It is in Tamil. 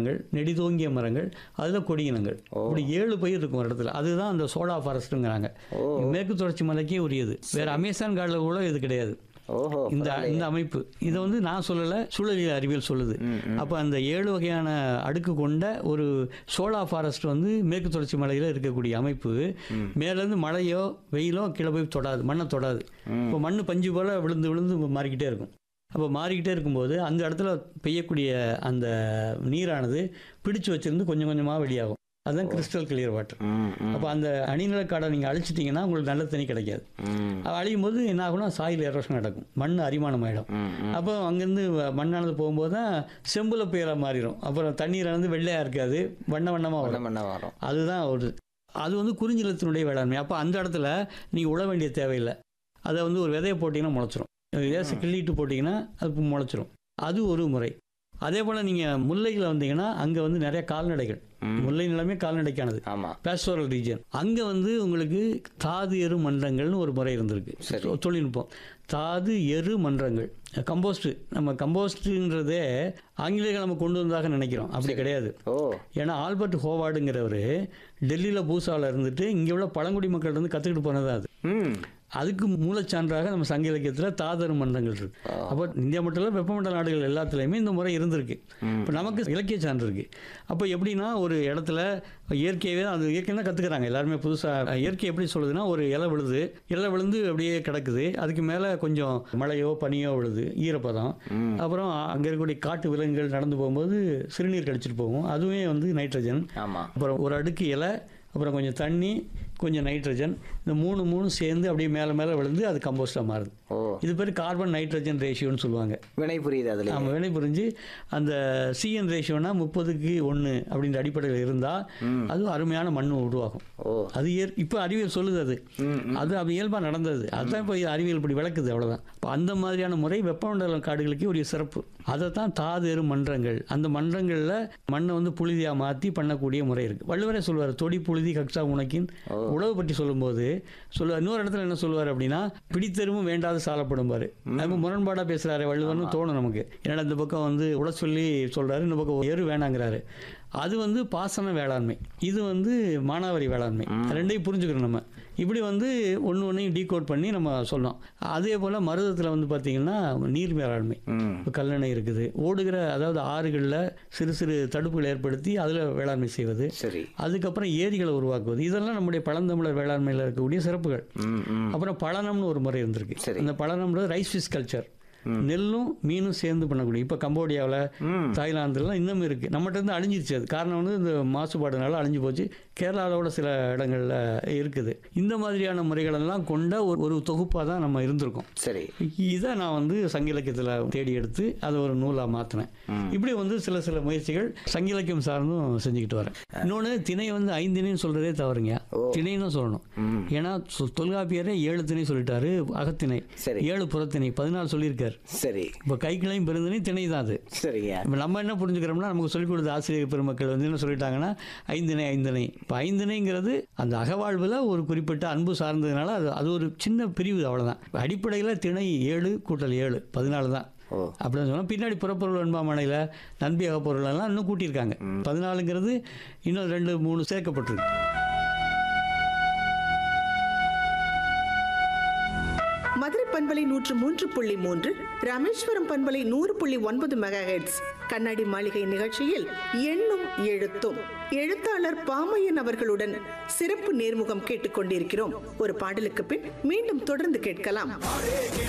மரங்கள் நெடிதோங்கிய மரங்கள் அதில் கொடியினங்கள் இப்படி ஏழு பயிர் இருக்கும் ஒரு இடத்துல அதுதான் அந்த சோடா ஃபாரஸ்ட்டுங்கிறாங்க மேற்கு தொடர்ச்சி மலைக்கே உரியது வேற அமேசான் காட்டில் கூட இது கிடையாது ஓஹோ இந்த இந்த அமைப்பு இதை வந்து நான் சொல்லலை சூழலியல் அறிவியல் சொல்லுது அப்போ அந்த ஏழு வகையான அடுக்கு கொண்ட ஒரு சோலா ஃபாரஸ்ட் வந்து மேற்கு தொடர்ச்சி மலையில் இருக்கக்கூடிய அமைப்பு மேலேருந்து மழையோ வெயிலோ கீழே போய் தொடாது மண்ணை தொடாது இப்போ மண் பஞ்சு போல் விழுந்து விழுந்து மாறிக்கிட்டே இருக்கும் அப்போ மாறிக்கிட்டே இருக்கும்போது அந்த இடத்துல பெய்யக்கூடிய அந்த நீரானது பிடிச்சு வச்சிருந்து கொஞ்சம் கொஞ்சமாக வெளியாகும் அதுதான் கிறிஸ்டல் கிளியர் வாட்டர் ம், ம், அப்போ அந்த அணிநிலக்காடை நீங்கள் அழிச்சிட்டிங்கன்னா உங்களுக்கு நல்ல தண்ணி கிடைக்காது ம், அது அழியும் போது என்ன ஆகும்னா சாயில் எரோஷன் நடக்கும் மண் அரிமானம் ஆகிடும் ம், ம். அப்போ அங்கேருந்து மண்ணானது போகும்போது தான் செம்புல புயலாக மாறிடும் அப்புறம் தண்ணீர் வந்து வெள்ளையாக இருக்காது வண்ண வண்ணமாக பண்ண வரும் பண்ண வரும் அதுதான் ஒரு அது வந்து குறிஞ்சிலத்தினுடைய வேளாண்மை அப்போ அந்த இடத்துல நீங்கள் உழ வேண்டிய தேவையில்லை அதை வந்து ஒரு விதையை போட்டிங்கன்னா முளைச்சிரும் லேசு கிள்ளிட்டு போட்டிங்கன்னா அது முளைச்சிரும் அது ஒரு முறை அதே போல் நீங்கள் முல்லையில் வந்தீங்கன்னா அங்கே வந்து நிறைய கால்நடைகள் ம். முல்லை நிலமே கால்நடைக்கானது ஆமா பேஸ்டோரல் ரீஜன் அங்கே வந்து உங்களுக்கு தாது எரு மன்றங்கள்னு ஒரு முறை இருந்திருக்கு சரி. தொ- தொழில்நுட்பம் தாது எரு மன்றங்கள் கம்போஸ்ட் நம்ம கம்போஸ்ட்டுன்றதே ஆங்கிலேயர்கள் நம்ம கொண்டு வந்ததாக நினைக்கிறோம் அப்படி கிடையாது ஓ ஏன்னா ஆல்பர்ட் ஹோவார்டுங்கிறவர் டெல்லியில் பூசாவில் இருந்துட்டு இங்கே உள்ள பழங்குடி மக்கள் இருந்து கற்றுக்கிட்டு போனது அது ம் அதுக்கு மூலச்சான்றாக நம்ம சங்க இலக்கியத்தில் தாதரு மன்றங்கள் இருக்கு அப்போ இந்தியா மட்டும் இல்லை வெப்பமண்டல நாடுகள் எல்லாத்துலேயுமே இந்த முறை இருந்திருக்கு இப்போ நமக்கு இலக்கிய சான்று இருக்கு அப்போ எப்படின்னா ஒரு இடத்துல இயற்கையவே அந்த இயற்கை தான் கற்றுக்குறாங்க எல்லாருமே புதுசாக இயற்கை எப்படி சொல்லுதுன்னா ஒரு இலை விழுது இலை விழுந்து அப்படியே கிடக்குது அதுக்கு மேலே கொஞ்சம் மழையோ பனியோ விழுது ஈரப்பதம் அப்புறம் அங்கே இருக்கக்கூடிய காட்டு விலங்குகள் நடந்து போகும்போது சிறுநீர் கழிச்சிட்டு போகும் அதுவே வந்து நைட்ரஜன் ஆமா அப்புறம் ஒரு அடுக்கு இலை அப்புறம் கொஞ்சம் தண்ணி கொஞ்சம் நைட்ரஜன் இந்த மூணு மூணு சேர்ந்து அப்படியே மேலே மேலே விழுந்து அது கம்போஸ்டாக மாறுது ஓ இது பேர் கார்பன் நைட்ரஜன் ரேஷியோன்னு சொல்லுவாங்க வினை புரியுது அதுல நம்ம வினை புரிஞ்சு அந்த சிஎன் ரேஷியோனா முப்பதுக்கு ஒன்று அப்படின்ற அடிப்படையில் இருந்தால் அது அருமையான மண் உருவாகும் ஓ அது இயற் இப்போ அறிவியல் சொல்லுது அது ம், அது அது இயல்பாக நடந்தது அதுதான் இப்போ அறிவியல் இப்படி விளக்குது அவ்வளோதான் இப்போ அந்த மாதிரியான முறை வெப்பமண்டல காடுகளுக்கு ஒரு சிறப்பு அதை தான் தாதேறு மன்றங்கள் அந்த மன்றங்களில் மண்ணை வந்து புழுதியாக மாற்றி பண்ணக்கூடிய முறை இருக்குது வள்ளுவரே சொல்வார் தொடி புழுதி கக்ஷா உனக்கின் உழவு பற்றி சொல்லும்போது சொல்லுவார் இன்னொரு இடத்துல என்ன சொல்லுவார் அப்படின்னா பிடித்தெருவும் வேண்டாத சாலப்படும்பாரு நம்ம முரண்பாடாக பேசுகிறாரு வள்ளுவர்னு தோணும் நமக்கு என்னடா இந்த பக்கம் வந்து உட சொல்லி சொல்கிறாரு இந்த பக்கம் எரு வேணாங்கிறாரு அது வந்து பாசன வேளாண்மை இது வந்து மானாவாரி வேளாண்மை ரெண்டையும் புரிஞ்சுக்கணும் நம்ம இப்படி வந்து ஒன்று ஒன்றையும் டீகோட் பண்ணி நம்ம சொல்லலாம் அதே போல் மருதத்தில் வந்து பார்த்திங்கன்னா நீர் மேலாண்மை ம் இப்போ கல்லணை இருக்குது ஓடுகிற அதாவது ஆறுகளில் சிறு சிறு தடுப்புகள் ஏற்படுத்தி அதில் வேளாண்மை செய்வது சரி அதுக்கப்புறம் ஏரிகளை உருவாக்குவது இதெல்லாம் நம்முடைய பழந்தமிழர் வேளாண்மையில் இருக்கக்கூடிய சிறப்புகள் ம் ம் அப்புறம் பழனம்னு ஒரு முறை இருந்திருக்கு சரி. அந்த பழனம்ன்றது ரைஸ் ஃபிஷ் கல்ச்சர் நெல்லும் மீனும் சேர்ந்து பண்ணக்கூடிய இப்போ கம்போடியாவில் ம் தாய்லாந்துலாம் இன்னும் இருக்குது நம்மகிட்ட இருந்து அழிஞ்சிருச்சு அது காரணம் வந்து இந்த மாசுபாடுனால அழிஞ்சு போச்சு கேரளாவோட சில இடங்களில் இருக்குது இந்த மாதிரியான முறைகளெல்லாம் கொண்ட ஒரு ஒரு தொகுப்பாக தான் நம்ம இருந்திருக்கோம் சரி இதை நான் வந்து சங்க இலக்கியத்தில் தேடி எடுத்து அதை ஒரு நூலாக மாற்றினேன் இப்படி வந்து சில சில முயற்சிகள் சங்க இலக்கியம் சார்ந்தும் செஞ்சுக்கிட்டு வரேன் இன்னொன்று திணை வந்து ஐந்திணைன்னு சொல்கிறதே தவறுங்க திணைன்னு தான் சொல்லணும் ம் ஏன்னா சொ- தொல்காப்பியரே ஏழு திணை சொல்லிட்டாரு அகத்திணை சரி. ஏழு புறத்திணை பதினாலு சொல்லியிருக்காரு சரி இப்போ கைக்கிளையும் பெருந்திணை திணை தான் அது சரிங்க இப்போ நம்ம என்ன புரிஞ்சுக்கிறோம்னா நமக்கு சொல்லிக் கொடுத்த ஆசிரியர் பெருமக்கள் வந்து என்ன சொல்லிட்டாங்கன்னா ஐந்திணை ஐந்திணை இப்போ ஐந்திணைங்கிறது அந்த அகவாழ்வில் ஒரு குறிப்பிட்ட அன்பு சார்ந்ததுனால அது அது ஒரு சின்ன பிரிவு அவ்வளோதான் அடிப்படையில் திணை ஏழு கூட்டல் ஏழு பதினாலு தான் ஓ அப்படின்னு சொன்னால் பின்னாடி புறப்பொருள் வெண்பாமனையில் நன்பி அகப்பொருள் எல்லாம் இன்னும் கூட்டியிருக்காங்க பதினாலுங்கிறது இன்னும் ரெண்டு மூணு சேர்க்கப்பட்டிருக்கு மதுரை பண்பலை நூற்று மூன்று புள்ளி மூன்று ராமேஸ்வரம் பண்பலை நூறு புள்ளி ஒன்பது மெகாஹெட்ஸ் கண்ணாடி மாளிகை நிகழ்ச்சியில் எண்ணும் எழுத்தும் எழுத்தாளர் பாமையன் அவர்களுடன் சிறப்பு நேர்முகம் கேட்டுக்கொண்டிருக்கிறோம் ஒரு பாடலுக்கு பின் மீண்டும் தொடர்ந்து கேட்கலாம்